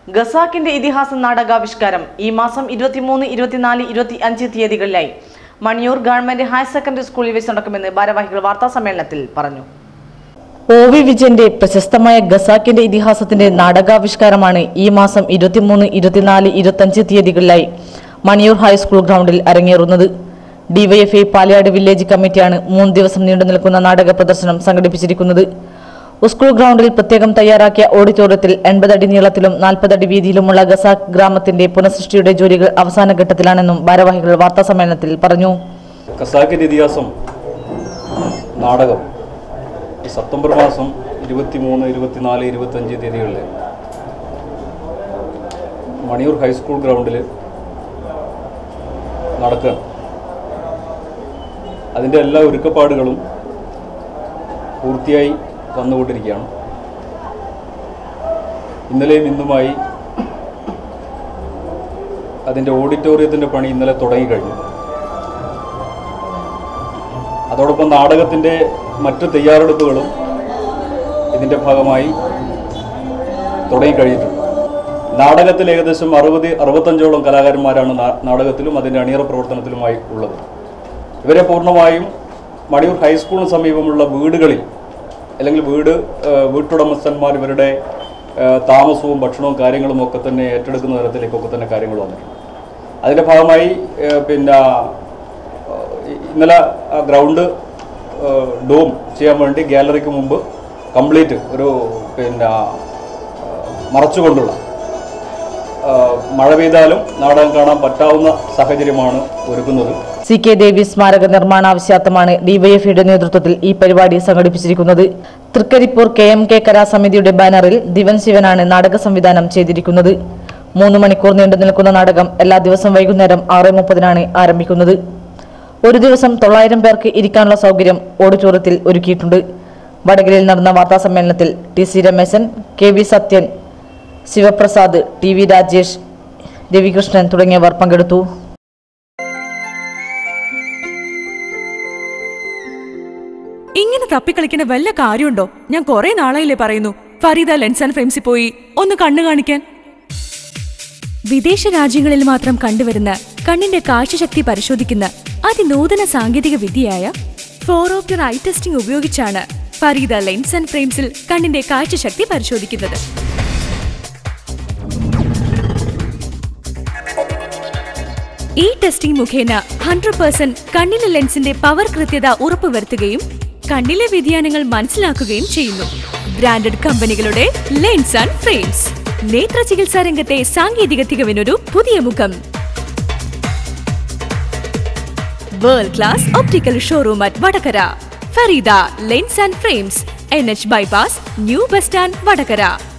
ഗസാക്കിന്റെ ഇതിഹാസ നാടകാവിഷ്കാരം ഈ മാസം ഇരുപത്തിമൂന്ന് ഇരുപത്തിനാല് ഇരുപത്തി അഞ്ച് തീയതികളിലായി മണിയൂർ ഗവൺമെന്റ് ഹയർ സെക്കൻഡറി സ്കൂളിൽ വെച്ച് നടക്കുമെന്ന് ഭാരവാഹികൾ വാർത്താ സമ്മേളനത്തിൽ പറഞ്ഞു ഒ വി വിജയന്റെ പ്രശസ്തമായ ഗസാക്കിന്റെ ഇതിഹാസത്തിന്റെ നാടകാവിഷ്കാരമാണ് ഈ മാസം ഇരുപത്തിമൂന്ന് ഇരുപത്തിനാല് ഇരുപത്തഞ്ച് തീയതികളിലായി മണിയൂർ ഹൈസ്കൂൾ ഗ്രൗണ്ടിൽ അരങ്ങേറുന്നത് ഡിവൈഎഫ്ഐ പാലയാട് വില്ലേജ് കമ്മിറ്റിയാണ് മൂന്ന് ദിവസം നീണ്ടു നിൽക്കുന്ന നാടക പ്രദർശനം സംഘടിപ്പിച്ചിരിക്കുന്നത് സ്കൂൾ ഗ്രൗണ്ടിൽ പ്രത്യേകം തയ്യാറാക്കിയ ഓഡിറ്റോറിയത്തിൽ എൺപത് അടി നീളത്തിലും നാൽപ്പത് അടി വീതിയിലുമുള്ള ഗസാക്ക് ഗ്രാമത്തിന്റെ പുനഃസൃഷ്ടിയുടെ ജോലികൾ അവസാന ഘട്ടത്തിലാണെന്നും ഭാരവാഹികൾ വാർത്താ സമ്മേളനത്തിൽ പറഞ്ഞു ഖസാക്കിൻ്റെ ഇതിഹാസം നാടകം ഈ സെപ്റ്റംബർ മാസം ഇരുപത്തി മൂന്ന് ഇരുപത്തിനാല് ഇരുപത്തഞ്ച് തീയതികളിൽ മണിയൂർ ഹൈസ്കൂൾ ഗ്രൗണ്ടിൽ നടക്കുകയാണ് അതിൻ്റെ എല്ലാ ഒരുക്കപ്പാടുകളും പൂർത്തിയായി വന്നുകൊണ്ടിരിക്കുകയാണ് ഇന്നലെയും ഇന്നുമായി അതിൻ്റെ ഓഡിറ്റോറിയത്തിൻ്റെ പണി ഇന്നലെ തുടങ്ങിക്കഴിഞ്ഞു അതോടൊപ്പം നാടകത്തിൻ്റെ മറ്റു തയ്യാറെടുപ്പുകളും ഇതിൻ്റെ ഭാഗമായി തുടങ്ങിക്കഴിഞ്ഞിട്ടുണ്ട് നാടകത്തിൽ ഏകദേശം അറുപത് അറുപത്തഞ്ചോളം കലാകാരന്മാരാണ് നാ- നാടകത്തിലും അതിൻ്റെ അണിയറ പ്രവർത്തനത്തിലുമായി ഉള്ളത് ഇവരെ പൂർണ്ണമായും മണിയൂർ ഹൈസ്കൂളിന് സമീപമുള്ള വീടുകളിൽ അല്ലെങ്കിൽ വീട് ഏഹ്, വീട്ടുടമസ്ഥന്മാർ ഇവരുടെ ഏഹ്, താമസവും ഭക്ഷണവും കാര്യങ്ങളും ഒക്കെ തന്നെ ഏറ്റെടുക്കുന്ന തരത്തിലേക്കൊക്കെ തന്നെ കാര്യങ്ങൾ വന്നിട്ടുണ്ട് അതിൻ്റെ ഭാഗമായി ഏഹ്, പിന്നെ ഏഹ് ഇന്നലെ ആ ഗ്രൗണ്ട് ഏഹ് ഡോം ചെയ്യാൻ വേണ്ടി ഗാലറിക്ക് മുമ്പ് കംപ്ലീറ്റ് ഒരു പിന്നെ ഏഹ് മറച്ചുകൊണ്ടുള്ള ഏഹ് മഴ പെയ്താലും നാടകം കാണാൻ പറ്റാവുന്ന സാഹചര്യമാണ് ഒരുക്കുന്നത് സി കെ ദേവി സ്മാരക നിർമ്മാണ ആവശ്യാർത്ഥമാണ് ഡിവൈഎഫ്ഐയുടെ നേതൃത്വത്തിൽ ഈ പരിപാടി സംഘടിപ്പിച്ചിരിക്കുന്നത് തൃക്കരിപ്പൂർ കെ എം കെ കലാസമിതിയുടെ ബാനറിൽ ദിവൻ ശിവനാണ് നാടക സംവിധാനം ചെയ്തിരിക്കുന്നത് മൂന്ന് മണിക്കൂർ നീണ്ടു നിൽക്കുന്ന നാടകം എല്ലാ ദിവസവും വൈകുന്നേരം ആറ് മുപ്പതിനാണ് ആരംഭിക്കുന്നത് ഒരു ദിവസം തൊള്ളായിരം പേർക്ക് ഇരിക്കാനുള്ള സൗകര്യം ഓഡിറ്റോറിയത്തിൽ ഒരുക്കിയിട്ടുണ്ട് വടകരയിൽ നടന്ന വാർത്താ സമ്മേളനത്തിൽ T C Rameshan K V Sathyan Sivaprasad T V Rajesh Ravikrishnan തുടങ്ങിയവർ പങ്കെടുത്തു ഇങ്ങനെ തപ്പിക്കളിക്കുന്ന വല്ല കാര്യമുണ്ടോ ഞാൻ കുറെ നാളായില്ലേ പറയുന്നു ഫരീദ ലെൻസ് ആൻഡ് ഫ്രെയിംസിൽ പോയി ഒന്ന് കണ്ണു കാണിക്കാൻ വിദേശ രാജ്യങ്ങളിൽ മാത്രം കണ്ടുവരുന്ന കണ്ണിന്റെ കാഴ്ചശക്തി പരിശോധിക്കുന്ന അതിനൂതന സാങ്കേതിക വിദ്യയായ ഫോറോപ്റ്റർ ഐ ടെസ്റ്റിംഗ് ഉപയോഗിച്ചാണ് ഫരീദ ലെൻസ് ആൻഡ് ഫ്രെയിംസിൽ കണ്ണിന്റെ കാഴ്ചശക്തി പരിശോധിക്കുന്നത് ഈ ടെസ്റ്റിംഗ് മുഖേന ഹൺഡ്രഡ് പേഴ്സെന്റ് കണ്ണിലെ ലെൻസിന്റെ പവർ കൃത്യത ഉറപ്പുവരുത്തുകയും കണ്ണിലെ വ്യതിയാനങ്ങൾ മനസ്സിലാക്കുകയും ചെയ്യുന്നു ബ്രാൻഡഡ് കമ്പനികളുടെ ലെൻസ് ആൻഡ് ഫ്രെയിംസ് നേത്ര ചികിത്സാ രംഗത്തെ സാങ്കേതിക തികവിനൊരു പുതിയ മുഖം world class optical showroom at Vadakara Fareeda lens and frames N H bypass new bus stand Vadakara